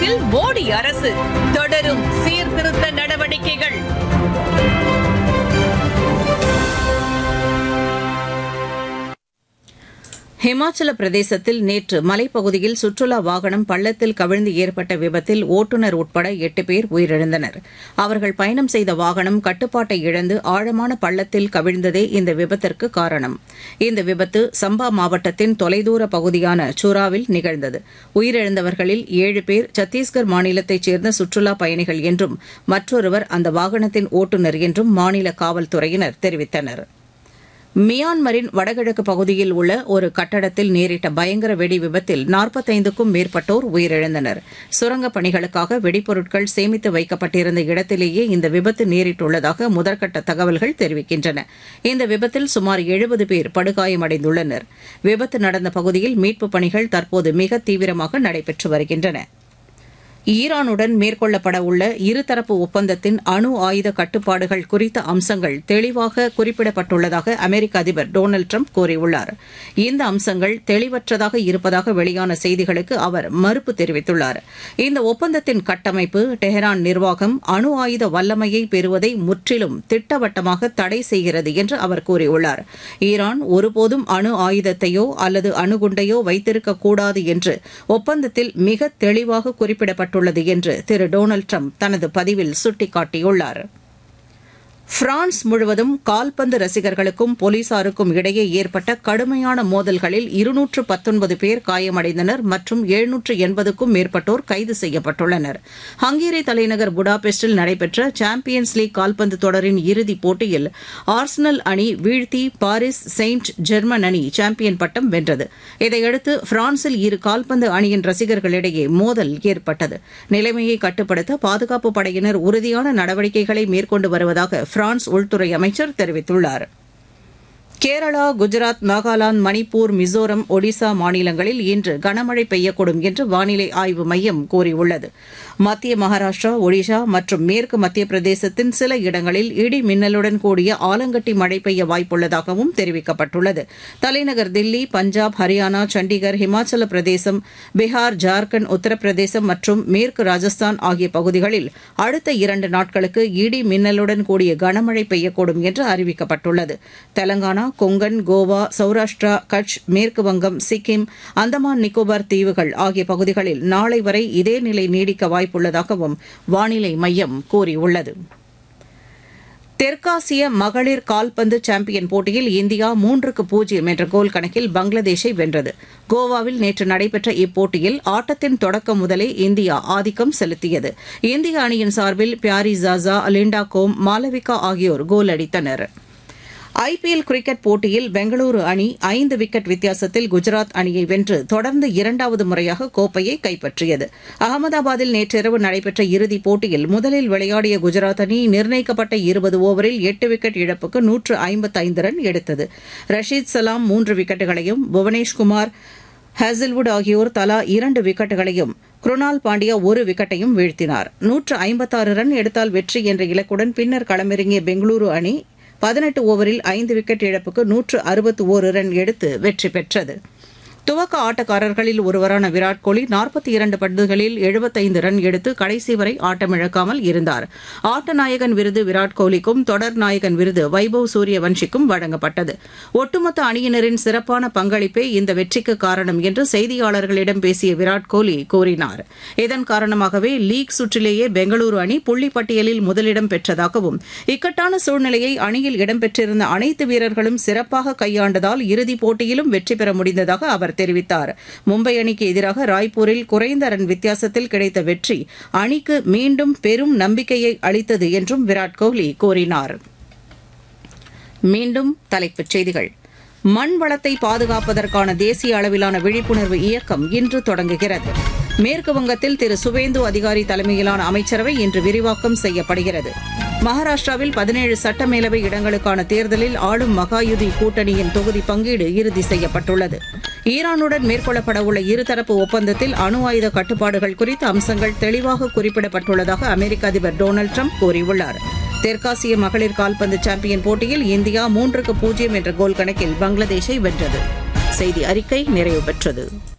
தமிழகத்தில் மோடி அரசு தொடரும் சீர்திருத்த நடவடிக்கைகள் ஹிமாச்சல பிரதேசத்தில் நேற்று மலைப்பகுதியில் சுற்றுலா வாகனம் பள்ளத்தில் கவிழ்ந்து ஏற்பட்ட விபத்தில் ஓட்டுநர் உட்பட எட்டு பேர் உயிரிழந்தனர் அவர்கள் பயணம் செய்த வாகனம் கட்டுப்பாட்டை இழந்து ஆழமான பள்ளத்தில் கவிழ்ந்ததே இந்த விபத்திற்கு காரணம் இந்த விபத்து சம்பா மாவட்டத்தின் தொலைதூர பகுதியான சூராவில் நிகழ்ந்தது உயிரிழந்தவர்களில் ஏழு பேர் சத்தீஸ்கர் மாநிலத்தைச் சேர்ந்த சுற்றுலா பயணிகள் என்றும் மற்றொருவர் அந்த வாகனத்தின் ஓட்டுநர் என்றும் மாநில காவல்துறையினர் தெரிவித்தனர் மியான்மரின் வடகிழக்கு பகுதியில் உள்ள ஒரு கட்டடத்தில் நேரிட்ட பயங்கர வெடி விபத்தில் நாற்பத்தைந்துக்கும் மேற்பட்டோர் உயிரிழந்தனர் சுரங்கப் பணிகளுக்காக வெடிப்பொருட்கள் சேமித்து வைக்கப்பட்டிருந்த இடத்திலேயே இந்த விபத்து நேரிட்டுள்ளதாக முதற்கட்ட தகவல்கள் தெரிவிக்கின்றன இந்த விபத்தில் சுமார் எழுபது பேர் படுகாயமடைந்துள்ளனர் விபத்து நடந்த பகுதியில் மீட்புப் பணிகள் தற்போது மிக தீவிரமாக நடைபெற்று வருகின்றன ஈரானுடன் மேற்கொள்ளப்பட உள்ள இருதரப்பு ஒப்பந்தத்தின் அணு ஆயுத கட்டுப்பாடுகள் குறித்த அம்சங்கள் தெளிவாக குறிப்பிடப்பட்டுள்ளதாக அமெரிக்க அதிபர் டொனால்டு ட்ரம்ப் கூறியுள்ளார் இந்த அம்சங்கள் தெளிவற்றதாக இருப்பதாக வெளியான செய்திகளுக்கு அவர் மறுப்பு தெரிவித்துள்ளார் இந்த ஒப்பந்தத்தின் கட்டமைப்பு டெஹரான் நிர்வாகம் அணு ஆயுத வல்லமையை பெறுவதை முற்றிலும் திட்டவட்டமாக தடை செய்கிறது என்று அவர் கூறியுள்ளார் ஈரான் ஒருபோதும் அணு ஆயுதத்தையோ அல்லது அணுகுண்டையோ வைத்திருக்கக்கூடாது என்று ஒப்பந்தத்தில் மிக தெளிவாக குறிப்பிடப்பட்டு செய்யப்பட்டுள்ளது என்று திரு டொனால்டு ட்ரம்ப் தனது பதிவில் சுட்டிக்காட்டியுள்ளார் பிரான்ஸ் முழுவதும் கால்பந்து ரசிகர்களுக்கும் போலீசாருக்கும் இடையே ஏற்பட்ட கடுமையான மோதல்களில் இருநூற்று பத்தொன்பது பேர் காயமடைந்தனர் மற்றும் எழுநூற்று எண்பதுக்கும் மேற்பட்டோர் கைது செய்யப்பட்டுள்ளனர் ஹங்கேரி தலைநகர் புடாபெஸ்டில் நடைபெற்ற சாம்பியன்ஸ் லீக் கால்பந்து தொடரின் இறுதிப் போட்டியில் ஆர்சனல் அணி வீழ்த்தி பாரிஸ் செயின்ட் ஜெர்மன் அணி சாம்பியன் பட்டம் வென்றது இதையடுத்து பிரான்சில் இரு கால்பந்து அணியின் ரசிகர்களிடையே மோதல் ஏற்பட்டது நிலைமையை கட்டுப்படுத்த பாதுகாப்பு படையினர் உறுதியான நடவடிக்கைகளை மேற்கொண்டு வருவதாக பிரான்ஸ் உள்துறை அமைச்சர் தெரிவித்துள்ளார் கேரளா குஜராத் நாகாலாந்து மணிப்பூர் மிசோரம் ஒடிசா மாநிலங்களில் இன்று கனமழை பெய்யக்கூடும் என்று வானிலை ஆய்வு மையம் கூறியுள்ளது மத்திய மகாராஷ்டிரா ஒடிஷா மற்றும் மேற்கு மத்திய பிரதேசத்தின் சில இடங்களில் இடி மின்னலுடன் கூடிய ஆலங்கட்டி மழை பெய்ய வாய்ப்புள்ளதாகவும் தெரிவிக்கப்பட்டுள்ளது தலைநகர் தில்லி பஞ்சாப் ஹரியானா சண்டிகர் ஹிமாச்சல பிரதேசம் பீகார் ஜார்க்கண்ட் உத்தரப்பிரதேசம் மற்றும் மேற்கு ராஜஸ்தான் ஆகிய பகுதிகளில் அடுத்த இரண்டு நாட்களுக்கு இடி மின்னலுடன் கூடிய கனமழை பெய்யக்கூடும் என்று அறிவிக்கப்பட்டுள்ளது தெலங்கானா கொங்கன் கோவா சௌராஷ்டிரா கட்ச் மேற்கு வங்கம் சிக்கிம் அந்தமான் நிக்கோபார் தீவுகள் ஆகிய பகுதிகளில் நாளை வரை இதே நிலை நீடிக்க வாய்ப்புள்ளதாகவும் வானிலை மையம் கூறியுள்ளது தெற்காசிய மகளிர் கால்பந்து சாம்பியன் போட்டியில் இந்தியா மூன்றுக்கு பூஜ்ஜியம் என்ற கோல் கணக்கில் பங்களாதேஷை வென்றது கோவாவில் நேற்று நடைபெற்ற இப்போட்டியில் ஆட்டத்தின் தொடக்கம் முதலே இந்தியா ஆதிக்கம் செலுத்தியது இந்திய அணியின் சார்பில் பியாரி ஜாசா லிண்டா கோம் மாலவிகா ஆகியோர் கோல் அடித்தனா் ஐபிஎல் கிரிக்கெட் போட்டியில் பெங்களூரு அணி ஐந்து விக்கெட் வித்தியாசத்தில் குஜராத் அணியை வென்று தொடர்ந்து இரண்டாவது முறையாக கோப்பையை கைப்பற்றியது அகமதாபாத்தில் நேற்றிரவு நடைபெற்ற இறுதிப் போட்டியில் முதலில் விளையாடிய குஜராத் அணி நிர்ணயிக்கப்பட்ட இருபது ஓவரில் எட்டு விக்கெட் இழப்புக்கு நூற்று ஐம்பத்தைந்து ரன் எடுத்தது ரஷீத் சலாம் மூன்று விக்கெட்டுகளையும் புவனேஷ்குமார் ஹேசில்வுட் ஆகியோர் தலா இரண்டு விக்கெட்டுகளையும் குருணால் பாண்டியா ஒரு விக்கெட்டையும் வீழ்த்தினார் நூற்று ஐம்பத்தாறு ரன் எடுத்தால் வெற்றி என்ற இலக்குடன் பின்னர் களமிறங்கிய பெங்களூரு அணி பதினெட்டு ஓவரில் ஐந்து விக்கெட் இழப்புக்கு நூற்று அறுபத்து ஓரு ரன் எடுத்து வெற்றி பெற்றது துவக்க ஆட்டக்காரர்களில் ஒருவரான விராட் கோலி நாற்பத்தி இரண்டு பந்துகளில் எழுபத்தைந்து ரன் எடுத்து கடைசி வரை ஆட்டமிழக்காமல் இருந்தார் ஆட்ட நாயகன் விருது விராட் கோலிக்கும் தொடர் நாயகன் விருது வைபவ் சூரியவன்ஷிக்கும் வழங்கப்பட்டது ஒட்டுமொத்த அணியினரின் சிறப்பான பங்களிப்பே இந்த வெற்றிக்கு காரணம் என்று செய்தியாளர்களிடம் பேசிய விராட் கோலி கூறினார் இதன் காரணமாகவே லீக் சுற்றிலேயே பெங்களூரு அணி புள்ளி பட்டியலில் முதலிடம் பெற்றதாகவும் இக்கட்டான சூழ்நிலையை அணியில் இடம்பெற்றிருந்த அனைத்து வீரர்களும் சிறப்பாக கையாண்டதால் இறுதிப் போட்டியிலும் வெற்றி பெற முடிந்ததாக அவர் தெரிவித்தார் மும்பை அணிக்கு எதிராக ராய்ப்பூரில் குறைந்த ரன் வித்தியாசத்தில் கிடைத்த வெற்றி அணிக்கு மீண்டும் பெரும் நம்பிக்கையை அளித்தது என்றும் விராட் கோலி கூறினார் மீண்டும் தலைப்புச் செய்திகள் மண் வளத்தை பாதுகாப்பதற்கான தேசிய அளவிலான விழிப்புணர்வு இயக்கம் இன்று தொடங்குகிறது மேற்கு வங்கத்தில் திரு சுவேந்து அதிகாரி தலைமையிலான அமைச்சரவை இன்று விரிவாக்கம் செய்யப்படுகிறது மகாராஷ்டிராவில் பதினேழு சட்டமேலவை இடங்களுக்கான தேர்தலில் ஆளும் மகாயுதி கூட்டணியின் தொகுதி பங்கீடு இறுதி செய்யப்பட்டுள்ளது ஈரானுடன் மேற்கொள்ளப்பட உள்ள இருதரப்பு ஒப்பந்தத்தில் அணு ஆயுத கட்டுப்பாடுகள் குறித்த அம்சங்கள் தெளிவாக குறிப்பிடப்பட்டுள்ளதாக அமெரிக்க அதிபர் டொனால்டு ட்ரம்ப் கூறியுள்ளார் தெற்காசிய மகளிர் கால்பந்து சாம்பியன் போட்டியில் இந்தியா மூன்றுக்கு பூஜ்ஜியம் என்ற கோல் கணக்கில் பங்களாதேஷை வென்றது செய்தி அறிக்கை நிறைவு பெற்றது